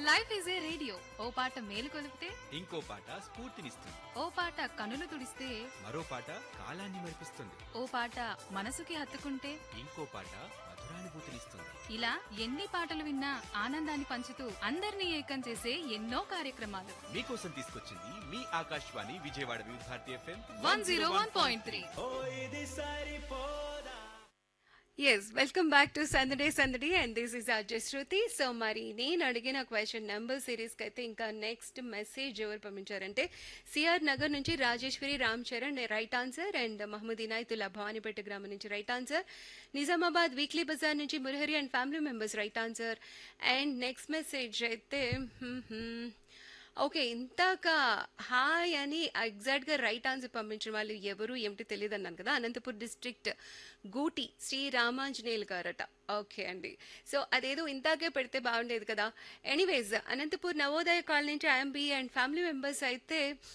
Life is a radio ఓ పాట మేలు కొలిపితే ఇంకో పాట స్ఫూర్తినిస్తుంది ఓ పాట కనులు తుడిస్తే మరో పాట కాలాన్ని మరిపిస్తుంది ఓ పాట మనసుకి హత్తుకుంటే ఇంకో పాట మధురానుభూతినిస్తుంది ఇలా ఎన్ని పాటలు విన్నా ఆనందాన్ని పంచుతూ అందరినీ ఏకం చేసే ఎన్నో కార్యక్రమాలు మీకోసం తీసుకొచ్చింది మీ Akashvani Vijayawada Vividh Bharati FM one zero one point three yes welcome back to సందడే సందడి and this is Ajay Shruti so మరి నేను అడిగిన క్వశ్చన్ నెంబర్ సిరీస్కి అయితే ఇంకా నెక్స్ట్ మెసేజ్ ఎవరు పంపించారంటే సిఆర్ నగర్ నుంచి Rajeshwari Ram Charan right answer and Mohammed Inayatullah Bhavanipeta గ్రామం నుంచి రైట్ ఆన్సర్ నిజామాబాద్ వీక్లీ బజార్ నుంచి Murahari and family members right answer and next message అయితే హ్మ్, హ్మ్. ఓకే ఇంతాక హాయ్ అని ఎగ్జాక్ట్ గా రైట్ ఆన్సర్ పంపించిన వాళ్ళు ఎవరు ఏమిటి తెలియదు అన్నాను కదా అనంతపూర్ డిస్ట్రిక్ట్ గూటి శ్రీ రామాంజనేయులు గారట ఓకే అండి సో అదేదో ఇంతాకే పెడితే బాగుండేది కదా ఎనీవేస్ అనంతపూర్ నవోదయ కాలనీ నుంచి ఐఎంబి అండ్ ఫ్యామిలీ మెంబర్స్ అయితే